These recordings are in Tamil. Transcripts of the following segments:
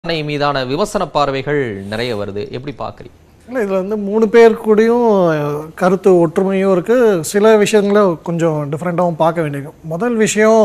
அணை மீதான விமர்சன பார்வைகள் நிறைய வருது எப்படி பார்க்குறீங்க இல்லை இதில் வந்து மூணு பேர் கூடயும் கருத்து ஒற்றுமையும் இருக்குது சில விஷயங்களை கொஞ்சம் டிஃப்ரெண்ட்டாகவும் பார்க்க வேண்டியது முதல் விஷயம்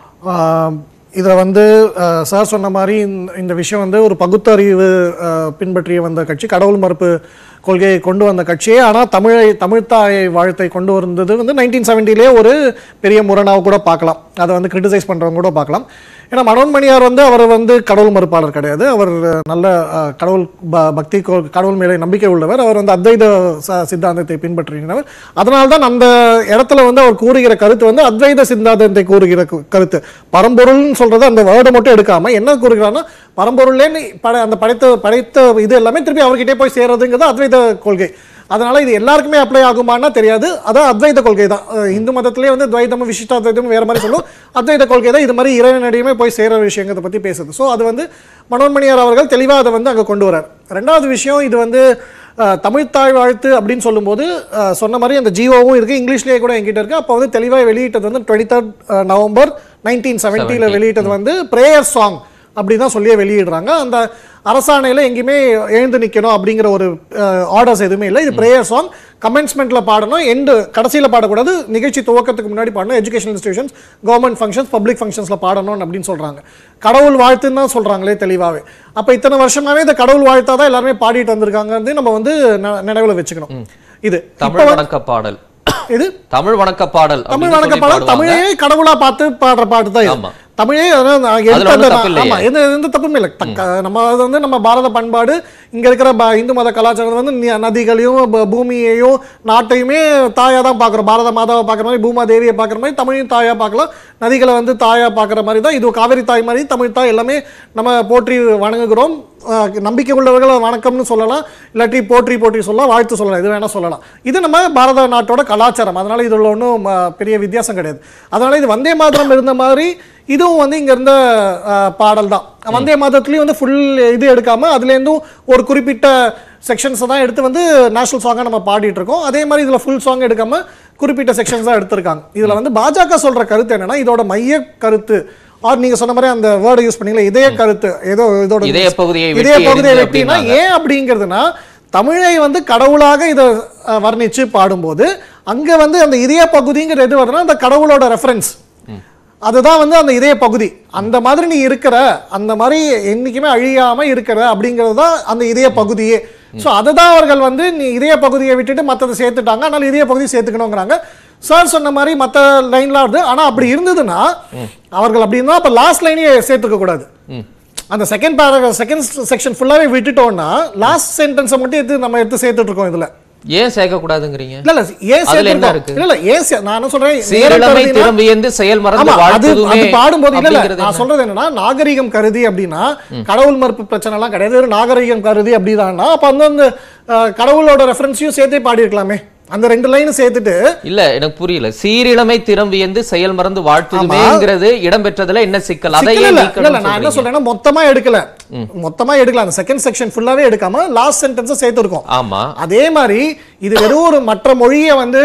இதில் வந்து சார் சொன்ன மாதிரி இந்த- இந்த விஷயம் வந்து ஒரு பகுத்தறிவு ஆஹ், பின்பற்றிய வந்த கட்சி கடவுள் மறுப்பு கொள்கையை கொண்டு வந்த கட்சியே ஆனால் தமிழை தமிழ்த்தாய் வாழ்த்தை கொண்டு வந்தது வந்து நைன்டீன் செவன்ட்டிலே ஒரு பெரிய முரணாக கூட பார்க்கலாம் அதை வந்து கிரிட்டிசைஸ் பண்ணுறவங்க கூட பார்க்கலாம் ஏன்னா மனோன்மணியார் வந்து அவர் வந்து கடவுள் மறுப்பாளர் கிடையாது அவர் நல்ல அஹ், கடவுள் ப- பக்தி கொ- கடவுள் மேலே நம்பிக்கை உள்ளவர் அவர் வந்து அத்வைத ச- சித்தாந்தத்தை பின்பற்றுகிறவர் அதனால தான் அந்த இடத்துல வந்து அவர் கூறுகிற கருத்து வந்து அத்வைத சித்தாந்தத்தை கூறுகிற கு- கருத்து பரம்பொருள்னு சொல்றது அந்த வேர்டை மட்டும் எடுக்காம என்ன கூறுகிறாருன்னா பரம்பொருளே நீ பட அந்த படைத்த படைத்த இது எல்லாமே திருப்பி அவர்கிட்டே போய் சேர்றதுங்கிறது அத்வைத கொள்கை அதனால இது எல்லாருக்குமே அப்ளை ஆகுமான்னா தெரியாது அதான் அத்வைத கொள்கை தான் அஹ் இந்து மதத்திலே வந்து துவைதமும் விசிஷ்டாத்வைதமும் வேற மாதிரி சொல்லும் அத்வைத கொள்கை தான் இது மாதிரி இறைவனடியுமே போய் சேர விஷயங்கிறத பத்தி பேசுது ஸோ அது வந்து மனோன்மணியார் அவர்கள் தெளிவாக அதை வந்து அங்கே கொண்டு வரார் ரெண்டாவது விஷயம் இது வந்து அஹ், தமிழ்த்தாய் வாழ்த்து அப்படின்னு சொல்லும்போது அஹ், சொன்ன மாதிரி அந்த ஜியோவும் இருக்கு இங்கிலீஷ்லேயே கூட என்கிட்ட இருக்கு அப்போ வந்து தெளிவாக வெளியிட்டது வந்து டுவெண்ட்டி தேர்ட் நவம்பர் நைன்டீன் செவன்ட்டியில் வெளியிட்டது வந்து ப்ரேயர் சாங் அப்படி தான் சொல்லியே வெளியிடுறாங்க அந்த அரசாணையில் எங்கேயுமே எழுந்து நிற்கணும் அப்படிங்கிற ஒரு ஆர்டர்ஸ் எதுவுமே இல்லை இது ப்ரேயர் சாங் கமென்ஸ்மெண்ட்டில் பாடணும் எண்டு கடைசியில் பாடக்கூடாது நிகழ்ச்சி துவக்கத்துக்கு முன்னாடி பாடணும் education institutions government functions public ஃபங்க்ஷன்ஸில் பாடணும் அப்படின்னு சொல்கிறாங்க கடவுள் வாழ்த்துன்னு தான் சொல்கிறாங்களே தெளிவாகவே அப்போ இத்தனை வருஷமாவே இந்த கடவுள் வாழ்த்தா தான் எல்லாருமே பாடிட்டு வந்திருக்காங்க நம்ம வந்து ந- நினைவுல வச்சுக்கணும் இது தமிழ் வணக்க பாடல் இது தமிழ் வணக்க பாடல் தமிழ் அப்படின்னு வணக்க சொல்லி பாடல் பாடுவாங்க. தமிழையே கடவுளா பார்த்து பாடுற பாட்டு தான் இது. ஆமா. தமிழே அதான் நான் எடுத்த அதுல ஒண்ணும் அந்த- தப்பு இல்லையே. ஆமா எந்த எந்த தப்புமே இல்லை தக்க- நம்ம அது வந்து நம்ம பாரத பண்பாடு இங்க இருக்கிற ப- இந்து மத கலாச்சாரம் வந்து நி- நதிகளையும் ப- பூமியையும் நாட்டையுமே தாயா தான் பார்க்குறோம் பாரத மாதாவை பார்க்குற மாதிரி பூமா தேவியை பார்க்குற மாதிரி தமிழையும் தாயா பார்க்கலாம் நதிகளை வந்து தாயா பார்க்குற மாதிரி தான் இது காவிரி தாய் மாதிரி தமிழ் தாய் எல்லாமே நம்ம போற்றி வணங்குகிறோம் அஹ், நம்பிக்கை உள்ளவர்களை வணக்கம்னு சொல்லலாம் இல்லாட்டி போற்றி போற்றி சொல்லலாம் வாழ்த்து சொல்லலாம் இது வேணா சொல்லலாம் இது நம்ம பாரத நாட்டோட கலாச்சாரம் அதனால இதுல ஒன்றும் பெரிய வித்தியாசம் கிடையாது அதனால இது வந்தே மாதரம் இருந்த மாதிரி இதுவும் வந்து இங்க இருந்த அஹ், பாடல் தான் வந்தே மாதத்துலயும் வந்து ஃபுல் இது எடுக்காம அதுலேருந்தும் ஒரு குறிப்பிட்ட செக்ஷன்ஸை தான் எடுத்து வந்து நேஷனல் சாங்காக நம்ம பாடிட்டு இருக்கோம் அதே மாதிரி இதுல ஃபுல் சாங் எடுக்காம குறிப்பிட்ட செக்ஷன்ஸ் தான் எடுத்திருக்காங்க இதுல வந்து பாஜக சொல்ற கருத்து என்னன்னா இதோட மைய கருத்து ஆர் நீங்க சொன்ன மாதிரி அந்த வேர்டை யூஸ் பண்ணீங்களா இதய கருத்து ஏதோ இதோட இதய பகுதியை இதய வெட்டி பகுதியை எறிந்து வெட்டினா அப்படின்னாங்க. ஏன் அப்படிங்கிறதுனா தமிழை வந்து கடவுளாக இதை அஹ், வர்ணிச்சு பாடும்போது அங்க வந்து அந்த இதய பகுதிங்கிற எது வருதுன்னா அந்த கடவுளோட ரெஃபரன்ஸ் அதுதான் வந்து அந்த இதய பகுதி அந்த மாதிரி நீ இருக்கிற அந்த மாதிரி என்னைக்குமே அழியாம இருக்கிற அப்படிங்கிறது தான் அந்த இதய பகுதியே ஸோ அதுதான் அவர்கள் வந்து நீ இதய பகுதியை விட்டுட்டு மற்றதை சேர்த்துட்டாங்க அதனால இதய பகுதி சேர்த்துக்கணுங்கிறாங்க சார் சொன்ன மாதிரி மற்ற லைன்லாம் வருது ஆனா அப்படி இருந்ததுன்னா அவர்கள் அப்படி இருந்தா அப்ப லாஸ்ட் லைனே சேர்த்துக்க கூடாது அந்த செகண்ட் பேராகிராஃப் செகண்ட் செக்ஷன் ஃபுல்லாவே விட்டுட்டோம்னா லாஸ்ட் சென்டென்ஸை மட்டும் எடுத்து நம்ம எடுத்து சேர்த்துட்டு இருக்கோம் இதுல ஏன் சேர்க்கக்கூடாதுங்கிறீங்க இல்ல இல்ல ஏன் அதுல என்ன சேர்த்துருக்கோம் இருக்கு? இல்ல இல்ல ஏன் சே- நான் என்ன சொல்றேன் நேரம் சீரிழமை கருதினா- திரும்பியந்து செயல் மறந்து ஆமா, அது அது வாழ்த்துதுமே பாடும்போது இல்ல இல்ல அப்படிங்கிறது நான் என்ன? சொல்றது என்னன்னா நாகரிகம் கருதி அப்படின்னா கடவுள் மறுப்பு பிரச்சனை எல்லாம் கிடையாது ஒரு நாகரிகம் கருதி அப்படிதான்னா அப்ப வந்து அந்த அஹ், கடவுளோட ரெஃபரன்ஸையும் சேர்த்தே பாடியிருக்கலாமே அந்த ரெண்டு லைன் சேர்த்துட்டு இல்ல எனக்கு புரியல சீரிழமை திரும்பியந்து செயல் மறந்து வாழ்த்துதுமேங்கிறது இடம்பெற்றதுல என்ன சிக்கல் அதை சிக்கல் ஏன் இல்ல இல்ல, நீக்கணும்னு இல்ல, நான் என்ன சொல்றீங்க? சொல்றேன்னா மொத்தமா எடுக்கல மொத்தமா எடுக்கல அந்த செகண்ட் செக்ஷன் ஃபுல்லாவே எடுக்காம லாஸ்ட் சென்டென்ஸை சேர்த்துருக்கோம் ஆமா அதே மாதிரி இது வெறும் ஒரு மற்ற மொழியை வந்து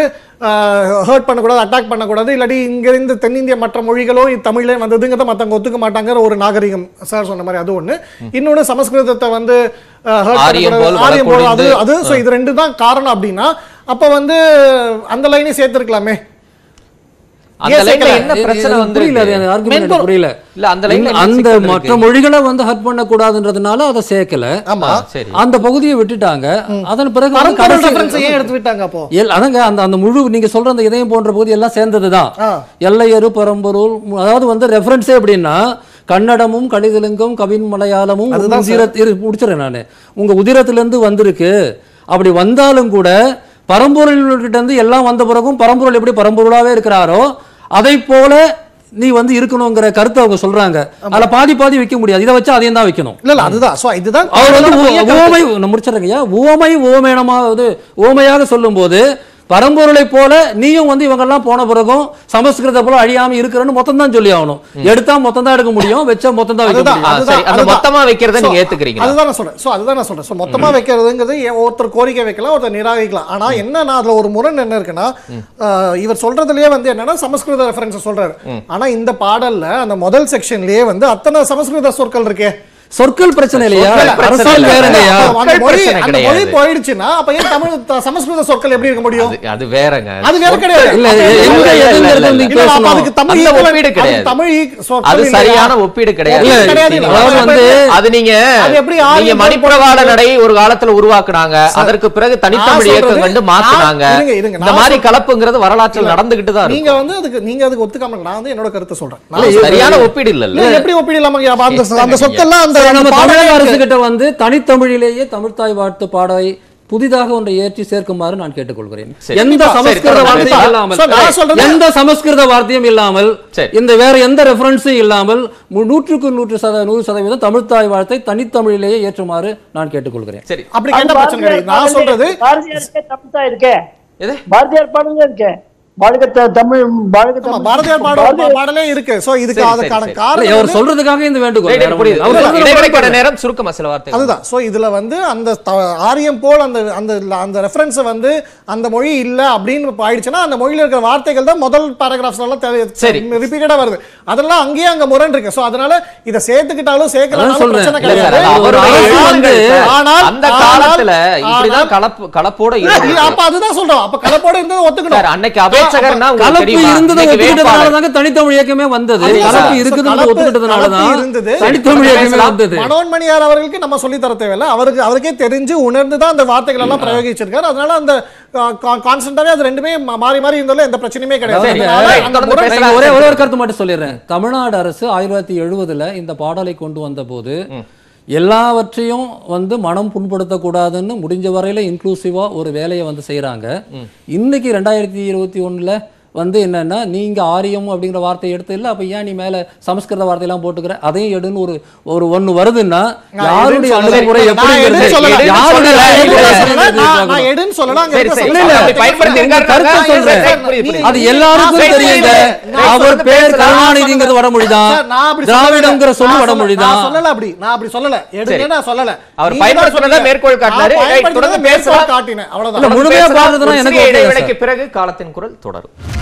ஹர்ட் பண்ணக்கூடாது அட்டாக் பண்ணக்கூடாது இல்லாட்டி இங்க இருந்து தென்னிந்திய மற்ற மொழிகளும் இது தமிழ்ல வந்ததுங்கிறத மத்தவங்க ஒத்துக்க மாட்டாங்கிற ஒரு நாகரிகம் சார் சொன்ன மாதிரி அது ஒண்ணு இன்னொன்னு சமஸ்கிருதத்தை வந்து அஹ், hurt ஆரியம் பண்ணக்கூடாது. போல் ஆரியம் போல் அது வழக்கொழிந்து. அது so இது ரெண்டு தான் காரணம் அப்படின்னா அப்ப வந்து அந்த லைனே சேர்த்திருக்கலாமே அந்த ஏன் லைன்ல சேர்க்கல? என்ன இது- பிரச்சனை இது வந்து புரியல அது எனக்கு argument எனக்கு மென்பொருள். புரியல இல்ல அந்த லைன்ல என்ன அந்த சிக்கல் மற்ற இருக்கு? மொழிகளை வந்து ஹர்ட் பண்ண கூடாதுன்றதுனால அதை சேர்க்கல ஆமா சரி அந்த பகுதியை விட்டுட்டாங்க அதன் பிறகு வந்து பரம்பொருள் கடைசி- ரெஃபரன்ஸ் ஏன் எடுத்து விட்டாங்க அப்போ எல் அதங்க அந்த அந்த முழு நீங்க சொல்ற அந்த இதயம் போன்ற பகுதி எல்லாம் சேர்ந்ததுதான் ஆ. எல்லையரு பரம்பொருள் மு- அதாவது வந்து ரெஃபரன்ஸே எப்படின்னா கன்னடமும் கலிதெலுங்கும் கவின் மலையாளமும் உங்க உதிரத் இரு முடிச்சிடறேன் நான் உங்க உதிரத்திலிருந்து வந்திருக்கு அப்படி வந்தாலும் கூட பரம்பொருள்கிட்ட இருந்து எல்லாம் வந்த பிறகும் பரம்பொருள் எப்படி பரம்பொருளாவே இருக்கிறாரோ அதை போல நீ வந்து இருக்கணுங்கிற கருத்தை அவங்க சொல்றாங்க அதுல பாதி பாதி வைக்க முடியாது இதை வச்சு அதையும் தான் வைக்கணும் இல்ல இல்ல அதுதான் சோ இதுதான் அவர் வந்து மைய ஓ- கருத்து. ஓமை நான் முடிச்சிடுறேங்கய்யா ஓமை ஓமேனமாவது ஓமையாக சொல்லும்போது பரம்பொருளை போல நீயும் வந்து இவங்கெல்லாம் போன பிறகும் சமஸ்கிருத போல அழியாம இருக்கிறன்னு மொத்தம் தான் சொல்லி ஆகணும் எடுத்தா மொத்தம் தான் எடுக்க முடியும் வச்சா மொத்தம் தான் வைக்க அதுதான், முடியும் ஆ, அதுதான், சரி அந்த அதுதான். மொத்தமா வைக்கிறத So, நீங்க ஏத்துக்கிறீங்களா அதுதான் நான் சொல்றேன் சோ அதுதான் நான் சொல்றேன் சோ மொத்தமா வைக்கிறதுங்கிறது ஏ- ஒருத்தர் கோரிக்கை வைக்கலாம் ஒருத்தர் நிராகரிக்கலாம் ஆனா என்னன்னா அதுல ஒரு முரண் என்ன இருக்குன்னா ஆஹ், இவர் சொல்றதுலயே வந்து என்னன்னா சமஸ்கிருத ரெஃபரன்ஸ் சொல்றாரு ஆனா இந்த பாடல்ல அந்த முதல் செக்ஷன்லயே வந்து அத்தனை சமஸ்கிருத சொற்கள் இருக்கே சொற்கள் பிரச்சனை இல்லையா சொற்கள் பிரச்சனை அரசால் இல்ல. வேற இல்லையா அப்ப அந்த சொற்கள் மொழி பிரச்சனை அந்த மொழி கிடையாது. போயிடுச்சுன்னா அப்ப ஏன் தமிழ் த- சமஸ்கிருத சொற்கள் எப்படி இருக்க முடியும் அது- அது வேறங்க அது வேற கிடையாது இல்ல, அப்ப எங்க இல்ல, இல்ல, எதுங்கிறது இல்ல, நீங்க இல்ல, அப்ப பேசணும். அதுக்கு தமிழ் அந்த equivalent- ஒப்பீடு அதுக்கு கிடையாது. தமிழ் சொற்கள் அது இல்லையா? சரியான ஒப்பீடு கிடையாது இல்ல, கிடையாது, நீங்க இல்ல. அதாவது வந்து அது நீங்க அது எப்படி ஆரியம் நீங்க போல் மணிப்பிரவாள போட்டு- நடை ஒரு காலத்துல உருவாக்குனாங்க அதற்கு பிறகு தனித்தமிழ் நான் இயக்கம் சொல்றது- கண்டு மாத்துனாங்க நான் இருங்க, இருங்க, இந்த நான் மாதிரி சொல்றது- கலப்புங்கிறது வரலாற்றில் நடந்துகிட்டு தான் நீங்க இருக்கும் வந்து அதுக்கு நீங்க அதுக்கு ஒத்துக்காம இருங்க. நான் வந்து என்னோட கருத்தை சொல்றேன் நான் அது சொல்றது- சரியான ஒப்பீடு இல்ல இல்ல, எப்படி ஒப்பீடு இல்லாம இங்க அப்ப அந்த அந்த சொற்கள்லாம் அந்த சரி, நம்ம அந்த தமிழக பாடல்களுக்கு- அரசு கிட்ட வந்து தனித்தமிழிலேயே தமிழ்த்தாய் வாழ்த்து பாடலை புதிதாக ஒன்றை ஏற்றி சேர்க்குமாறு நான் கேட்டுக்கொள்கிறேன் சரி. எந்த சரி, சமஸ்கிருத தொடர்ந்து வார்த்தையும் பேசலாம். இல்லாமல் So, நான் சொல்றது- எந்த சமஸ்கிருத வார்த்தையும் இல்லாமல் சரி. இந்த வேற எந்த ரெஃபரன்ஸும் இல்லாமல் மு- நூற்றுக்கு நூற்று சத நூறு சதவீதம் தமிழ்த்தாய் வாழ்த்தை தனித்தமிழிலேயே ஏற்றுமாறு நான் கேட்டுக்கொள்கிறேன் சரி அப்படி கேட்ட பிரச்சனை கிடையாது நான் சொல்றது பாரதியாருக்கே தமிழ் தான் இருக்கே எது பாரதியார் பாடலே இருக்கே வாழ்க த- தமிழ் வாழ்க ஆமா, தமிழ். பாரதியார் பாடல் பாரதியார் பாடலே இருக்கு சோ இதுக்கு சரி, அதுக்கான சரி, சரி. இல்ல, காரணம் அவர் வந்து- சொல்றதுக்காக இந்த வேண்டுகோள் ரைட், வேற புரியுது. ஒண்ணும் இல்ல. அவர் சொல்றது இடைவேளைக்கான ரொம்ப நேரம் சுருக்கமா சில வார்த்தைகள் அதுதான் சோ இதுல வந்து அந்த த- ஆரியம் போல் அந்த அந்த அந்த ரெஃபரன்ஸ் வந்து அந்த மொழி இல்ல அப்படின்னு இப்ப ஆயிடுச்சுன்னா அந்த மொழியில இருக்கிற வார்த்தைகள் தான் முதல் பாராகிராஃப்ஸ்ல எல்லாம் சரி. ரிப்பீட்டடா வருது அதெல்லாம் அங்கேயே அங்க முரண் இருக்கு சோ அதனால இத சேர்த்துக்கிட்டாலும் அதான் சேர்க்கலனாலும் சொல்றேன். பிரச்சனை இல்ல, கிடையாது சார், ஒரு அவருடைய அரசு வந்து- எண்ணங்கள் ஆனால் அந்த ஆனால்- காலத்துல இப்படிதான் ஆனால்- கலப்பு கலப்போட இல்ல, இருந்துச்சு. இல்ல, அப்ப அதுதான் சொல்றோம் அப்ப கலப்போட இருந்தது சார், ஒத்துக்கணும் அன்னைக்கு அபேட்சகர்னா உங்களுக்கு கலப்பு தெரியுமா? இருந்ததை இன்னைக்கு ஒத்துக்கிட்டதுனால வேட்பாளர். தாங்க தனித்தமிழ் இயக்கமே வந்தது அதுதான் கலப்பு சார். இருக்குதுன்னு கலப்பு- ஒத்துக்கிட்டதுனால கலப்பு தான் இருந்தது. தனித்தமிழ் இயக்கமே பேசலாம். வந்தது மனோன்மணியார் அவர்களுக்கு நம்ம சொல்லி தர தேவையில்ல அவருக்கு அவருக்கே தெரிஞ்சு உணர்ந்து தான் அந்த வார்த்தைகள் எல்லாம் பிரயோகிச்சிருக்காரு அதனால அந்த கான்ஸ்டன்டாவே அது ரெண்டுமே மா- மாறி மாறி இருந்தாலும் எந்த பிரச்சனையுமே கிடையாது சரி, அதனால ரைட், அந்த தொடர்ந்து முரண் பேசலாம். நான் ஒரே ஒரே ஒரு கருத்து மட்டும் சொல்லிடுறேன் தமிழ்நாடு அரசு ஆயிரத்தி தொள்ளாயிரத்தி எழுபதுல இந்த பாடலை கொண்டு வந்த போது எல்லாவற்றையும் வந்து மனம் புண்படுத்தக்கூடாதுன்னு முடிஞ்ச வரையில இன்க்ளூசிவா ஒரு வேலையை வந்து செய்றாங்க இன்னைக்கு ரெண்டாயிரத்தி இருபத்தி ஒண்ணுல வந்து என்னன்னா நீங்க ஆரியம் அப்படிங்கிற வார்த்தையை எடுத்து இல்ல அப்ப ஏன் நீ மேல சமஸ்கிருத வார்த்தையெல்லாம் போட்டுக்கிற அதையும் எடுன்னு ஒரு ஒரு ஒண்ணு வருதுன்னா நான் யாருடைய எடுன்னு சொல்லல. அணுகுமுறை நான் எப்படிங்கிறது எடுன்னு சொல்லல. யாருடைய நான் அணுகுமுறை எடுன்னு சொல்லல. எப்படிங்கிறது நான்- பார்க்கணும். நான் எடுன்னு சொல்லல அங்க சரி, இருக்க சரி. சொல்ல- இல்ல, இல்ல, சொல்ல- பயன்படுத்தி உங்க இருக்காரு. கருத்தை நான் சொல்றேன். சரி, புரியுது, புரியுது. அது எல்லாருக்கும் நான் தெரியுங்க நான் அவர் சொல்றது பேர் பேசலாம். கருணாநிதிங்கிறது வடமொழிதான் சார், நான் அப்படி திராவிடங்கிற சொல்லல. சொல்லு நான் வடமொழிதான் நான் சொல்லல அப்படி நான் அப்படி சொல்லல எடுங்க சரி. நான் சொல்லல அவர் நீங்க தான் பயன்படுத்தினதை சொன்னீங்க. மேற்கோள் காட்டினாரு. நான் ரைட், தொடர்ந்து பயன்படுத்தினதை மேற்கோள் பேசலாம். காட்டினேன் இல்ல, அவ்வளவுதான் முழுமையா பேசலாம். பார்த்ததுன்னா ஒரு எனக்கு சிறிய ஓகே, இடைவேளைக்கு பிறகு காலத்தின் குரல் தொடரும்